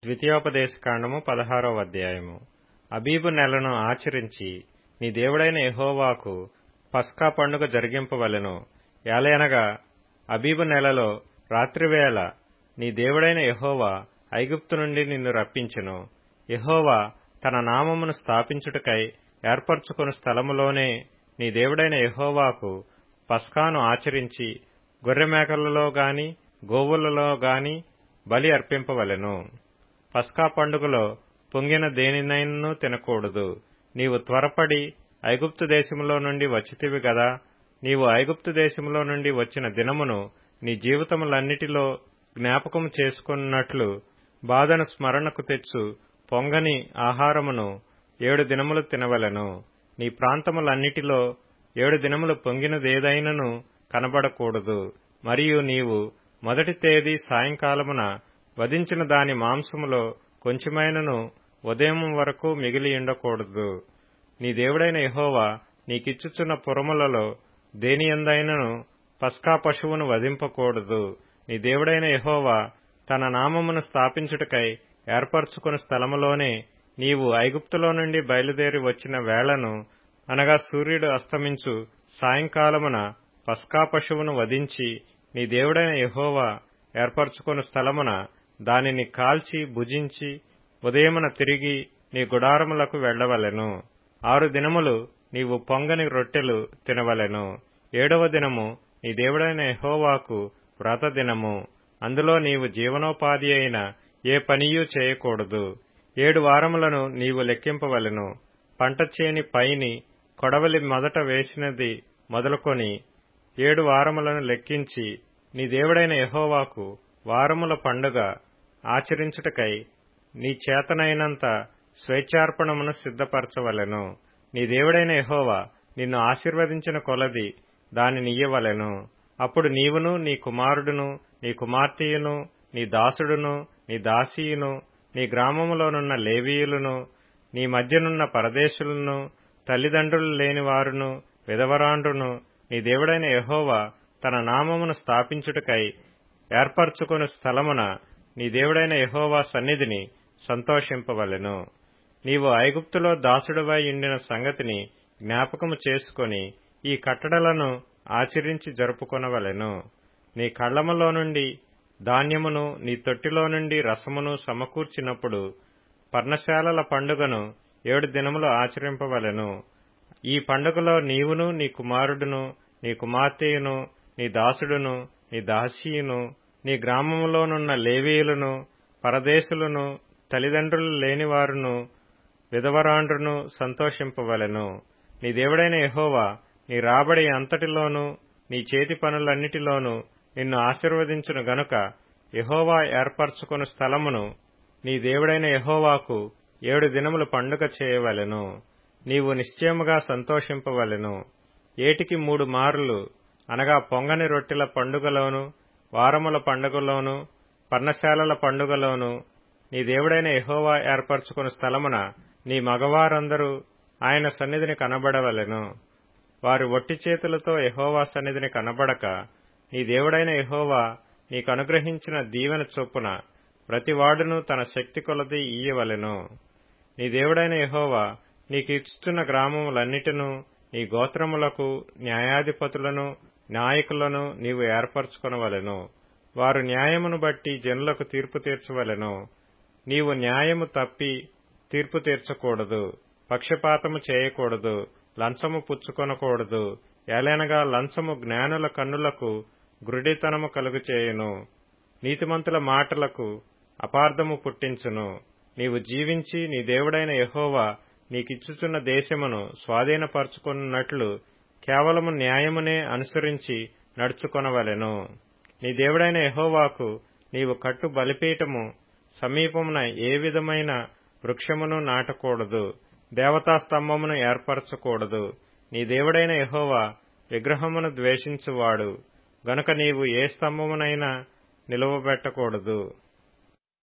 ద్వితీయోపదేశకాండము పదహారవ అధ్యాయము అబీబు నెలను ఆచరించి నీ దేవుడైన యెహోవాకు పస్కా పండుగ జరిగింపవలెను ఏలయనగా అబీబు నెలలో రాత్రివేళ నీ దేవుడైన యెహోవా ఐగుప్తు నుండి నిన్ను రప్పించెను యెహోవా తన నామమును స్థాపించుటకై ఏర్పరచుకొను స్థలములోనే నీ దేవుడైన యెహోవాకు పస్కాను ఆచరించి గొర్రెమేకలలో గాని గోవులలో గాని బలి అర్పింపవలెను పస్కా పండుగలో పొంగిన దేనినైనను తినకూడదు నీవు త్వరపడి ఐగుప్తు దేశములో నుండి వచ్చితివి గదా నీవు ఐగుప్తు దేశములో నుండి వచ్చిన దినమును నీ జీవితములన్నిటిలో జ్ఞాపకము చేసుకున్నట్లు బాధను స్మరణకు తెచ్చు పొంగని ఆహారమును ఏడు దినములు తినవలెను నీ ప్రాంతములన్నిటిలో ఏడు దినములు పొంగినదేదైనను కనబడకూడదు మరియు నీవు మొదటి తేదీ సాయంకాలమున వధించిన దాని మాంసములో కొంచెమైనను ఉదయం వరకు మిగిలియుండకూడదు నీ దేవుడైన యహోవా నీకిచ్చుచున్న పురములలో దేనియందైనను పస్కా పశువును వధింపకూడదు నీ దేవుడైన యహోవా తన నామమును స్థాపించుటకై ఏర్పరచుకుని స్థలములోనే నీవు ఐగుప్తులో నుండి బయలుదేరి వచ్చిన వేళను అనగా సూర్యుడు అస్తమించు సాయంకాలమున పస్కా పశువును వధించి నీ దేవుడైన యహోవా ఏర్పరచుకుని స్థలమున దానిని కాల్చి భుజించి ఉదయమున తిరిగి నీ గుడారములకు వెళ్లవలెను ఆరు దినములు నీవు పొంగని రొట్టెలు తినవలెను ఏడవ దినము నీ దేవుడైన యహోవాకు వ్రత దినము అందులో నీవు జీవనోపాధి అయిన ఏ పనియూ చేయకూడదు ఏడు వారములను నీవు లెక్కింపవలెను పంట చేని పైని కొడవలి మొదట వేసినది మొదలుకొని ఏడు వారములను లెక్కించి నీ దేవుడైన యహోవాకు వారముల పండుగ ఆచరించుటకై నీ చేతనైనంత స్వేచ్ఛార్పణమును సిద్ధపరచవలెను నీ దేవుడైన యహోవా నిన్ను ఆశీర్వదించిన కొలది దానినియ్యవలెను అప్పుడు నీవును నీ కుమారుడును నీ కుమార్తెయును నీ దాసుడును నీ దాసీయును నీ గ్రామములోనున్న లేవీయులను నీ మధ్యనున్న పరదేశులను తల్లిదండ్రులు లేనివారును విధవరాండ్రును నీ దేవుడైన యహోవా తన నామమును స్థాపించుటకై ఏర్పరచుకుని స్థలమున నీ దేవుడైన యహోవా సన్నిధిని సంతోషింపవలెను నీవు ఐగుప్తులో దాసుడువై ఉండిన సంగతిని జ్ఞాపకము చేసుకొని ఈ కట్టడలను ఆచరించి జరుపుకొనవలెను నీ కళ్లములో నుండి ధాన్యమును నీ తొట్టిలో నుండి రసమును సమకూర్చినప్పుడు పర్ణశాలల పండుగను ఏడు దినములు ఆచరింపవలెను ఈ పండుగలో నీవును నీ కుమారుడును నీ కుమార్తెయును నీ దాసుడును నీ దాసీయును నీ గ్రామములోనున్న లేవీయులను పరదేశులను తల్లిదండ్రులు లేనివారును విధవరాండ్రును సంతోషింపవలెను నీ దేవుడైన యహోవా నీ రాబడి అంతటిలోనూ నీ చేతి పనులన్నిటిలోనూ నిన్ను ఆశీర్వదించును గనుక యహోవా ఏర్పరచుకుని స్థలమును నీ దేవుడైన యహోవాకు ఏడు దినములు పండుగ చేయవలెను నీవు నిశ్చయముగా సంతోషింపవలెను ఏటికి మూడు మారులు అనగా పొంగని రొట్టెల పండుగలోను వారముల పండుగలోను పర్ణశాలల పండుగలోను నీ దేవుడైన యహోవా ఏర్పరచుకుని స్థలమున నీ మగవారందరూ ఆయన సన్నిధిని కనబడవలెను వారి ఒట్టి చేతులతో యహోవా సన్నిధిని కనబడక నీ దేవుడైన యహోవా నీకు అనుగ్రహించిన దీవెన చొప్పున ప్రతివాడును తన శక్తి కొలది ఇయ్యవలెను నీ దేవుడైన యహోవా నీకు ఇస్తున్న గ్రామములన్నిటినూ నీ గోత్రములకు న్యాయాధిపతులను నాయకులను నీవు ఏర్పరచుకొనవలెను వారు న్యాయమును బట్టి జనులకు తీర్పు తీర్చవలెను నీవు న్యాయము తప్పి తీర్పు తీర్చకూడదు పక్షపాతము చేయకూడదు లంచము పుచ్చుకొనకూడదు ఎలనగా లంచము జ్ఞానుల కన్నులకు గ్రుడితనము కలుగు చేయును నీతిమంతుల మాటలకు అపార్థము పుట్టించును నీవు జీవించి నీ దేవుడైన యహోవా నీకిచ్చుచున్న దేశమును స్వాధీనపరచుకున్నట్లు కేవలము న్యాయమునే అనుసరించి నడుచుకొనవలెను నీ దేవుడైన యహోవాకు నీవు కట్టు బలిపీఠము సమీపమున ఏ విధమైన వృక్షమును నాటకూడదు దేవతా స్తంభమును ఏర్పరచకూడదు నీ దేవుడైన యహోవా విగ్రహమును ద్వేషించువాడు గనుక నీవు ఏ స్తంభమునైనా నిలువబెట్టకూడదు